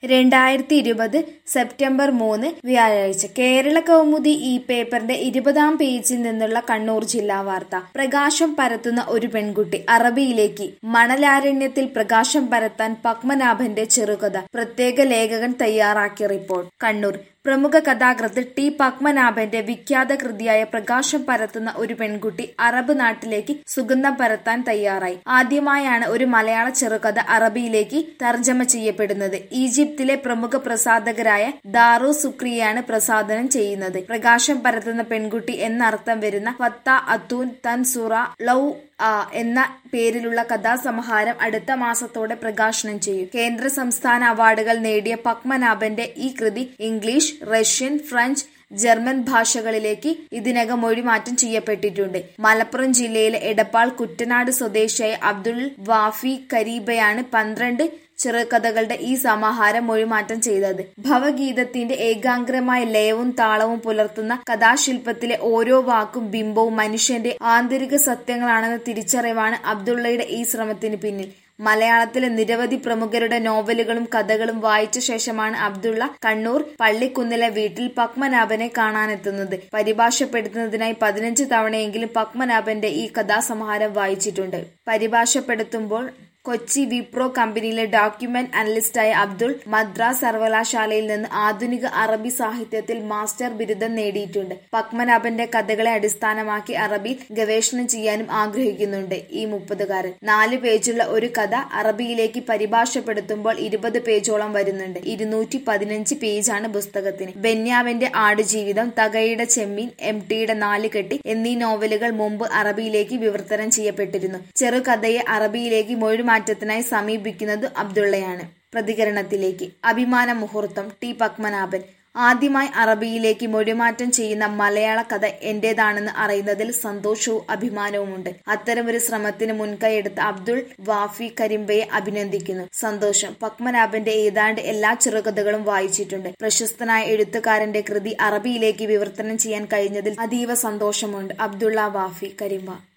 രണ്ടായിരത്തി ഇരുപത് സെപ്റ്റംബർ മൂന്ന് വ്യാഴാഴ്ച കേരള കൗമുദി ഈ പേപ്പറിന്റെ ഇരുപതാം പേജിൽ നിന്നുള്ള കണ്ണൂർ ജില്ലാ വാർത്ത പ്രകാശം പരത്തുന്ന ഒരു പെൺകുട്ടി അറബിയിലേക്ക് മണലാരണ്യത്തിൽ പ്രകാശം പരത്താൻ പത്മനാഭന്റെ ചെറുകഥ പ്രത്യേക ലേഖകൻ തയ്യാറാക്കിയ റിപ്പോർട്ട് കണ്ണൂർ പ്രമുഖ കഥാകൃത്ത് ടി പത്മനാഭന്റെ വിഖ്യാത കൃതിയായ പ്രകാശം പരത്തുന്ന ഒരു പെൺകുട്ടി അറബ് നാട്ടിലേക്ക് സുഗന്ധം പരത്താൻ തയ്യാറായി ആദ്യമായാണ് ഒരു മലയാള ചെറുകഥ അറബിയിലേക്ക് തർജ്ജമ ചെയ്യപ്പെടുന്നത് ഈജിപ്തിലെ പ്രമുഖ പ്രസാധകരായ ദാറു സുക്രിയാണ് പ്രസാദനം ചെയ്യുന്നത് പ്രകാശം പരത്തുന്ന പെൺകുട്ടി എന്നർത്ഥം വരുന്ന ഫത്ത അത്തൂൻ തൻസുറ ലൗ ആ എന്ന പേരിലുള്ള കഥാസമാഹാരം അടുത്ത മാസത്തോടെ പ്രകാശനം ചെയ്യും കേന്ദ്ര സംസ്ഥാന അവാർഡുകൾ നേടിയ പത്മനാഭന്റെ ഈ കൃതി ഇംഗ്ലീഷ് റഷ്യൻ ഫ്രഞ്ച് ജർമ്മൻ ഭാഷകളിലേക്ക് ഇതിനകം മൊഴിമാറ്റം ചെയ്യപ്പെട്ടിട്ടുണ്ട് മലപ്പുറം ജില്ലയിലെ എടപ്പാൾ കുട്ടനാട് സ്വദേശിയായ അബ്ദുൾ വാഫി കരീബയാണ് പന്ത്രണ്ട് ചെറുകഥകളുടെ ഈ സമാഹാരം മൊഴിമാറ്റം ചെയ്തത് ഭവഗീതത്തിന്റെ ഏകാഗ്രമായ ലയവും താളവും പുലർത്തുന്ന കഥാശില്പത്തിലെ ഓരോ വാക്കും ബിംബവും മനുഷ്യന്റെ ആന്തരിക സത്യങ്ങളാണെന്ന തിരിച്ചറിവാണ് അബ്ദുള്ളയുടെ ഈ ശ്രമത്തിന് പിന്നിൽ മലയാളത്തിലെ നിരവധി പ്രമുഖരുടെ നോവലുകളും കഥകളും വായിച്ച ശേഷമാണ് അബ്ദുള്ള കണ്ണൂർ പള്ളിക്കുന്നിലെ വീട്ടിൽ പത്മനാഭനെ കാണാനെത്തുന്നത് പരിഭാഷപ്പെടുത്തുന്നതിനായി പതിനഞ്ച് തവണയെങ്കിലും പത്മനാഭന്റെ ഈ കഥാസമാഹാരം വായിച്ചിട്ടുണ്ട് പരിഭാഷപ്പെടുത്തുമ്പോൾ കൊച്ചി വിപ്രോ കമ്പനിയിലെ ഡോക്യുമെന്റ് അനലിസ്റ്റായ അബ്ദുൾ മദ്രാസ് സർവകലാശാലയിൽ നിന്ന് ആധുനിക അറബി സാഹിത്യത്തിൽ മാസ്റ്റർ ബിരുദം നേടിയിട്ടുണ്ട് പത്മനാഭന്റെ കഥകളെ അടിസ്ഥാനമാക്കി അറബിയിൽ ഗവേഷണം ചെയ്യാനും ആഗ്രഹിക്കുന്നുണ്ട് ഈ മുപ്പതുകാരൻ നാല് പേജുള്ള ഒരു കഥ അറബിയിലേക്ക് പരിഭാഷപ്പെടുത്തുമ്പോൾ ഇരുപത് പേജോളം വരുന്നുണ്ട് ഇരുന്നൂറ്റി പതിനഞ്ച് പേജാണ് പുസ്തകത്തിന് ബെന്യാമിന്റെ ആടുജീവിതം തകയുടെ ചെമ്മീൻ എം ടിയുടെ നാലുകെട്ടി എന്നീ നോവലുകൾ മുമ്പ് അറബിയിലേക്ക് വിവർത്തനം ചെയ്യപ്പെട്ടിരുന്നു ചെറുകഥയെ അറബിയിലേക്ക് മൊഴി മാറ്റത്തിനായി സമീപിക്കുന്നത് അബ്ദുള്ളയാണ് പ്രതികരണത്തിലേക്ക് അഭിമാന മുഹൂർത്തം ടി പത്മനാഭൻ ആദ്യമായി അറബിയിലേക്ക് മൊഴിമാറ്റം ചെയ്യുന്ന മലയാള കഥ എന്റേതാണെന്ന് അറിയുന്നതിൽ സന്തോഷവും അഭിമാനവുമുണ്ട് അത്തരമൊരു ശ്രമത്തിന് മുൻകൈയെടുത്ത അബ്ദുൾ വാഫി കരിമ്പയെ അഭിനന്ദിക്കുന്നു സന്തോഷം പത്മനാഭന്റെ ഏതാണ്ട് എല്ലാ ചെറുകഥകളും വായിച്ചിട്ടുണ്ട് പ്രശസ്തനായ എഴുത്തുകാരന്റെ കൃതി അറബിയിലേക്ക് വിവർത്തനം ചെയ്യാൻ കഴിഞ്ഞതിൽ അതീവ സന്തോഷമുണ്ട് അബ്ദുള്ള വാഫി കരിമ്പ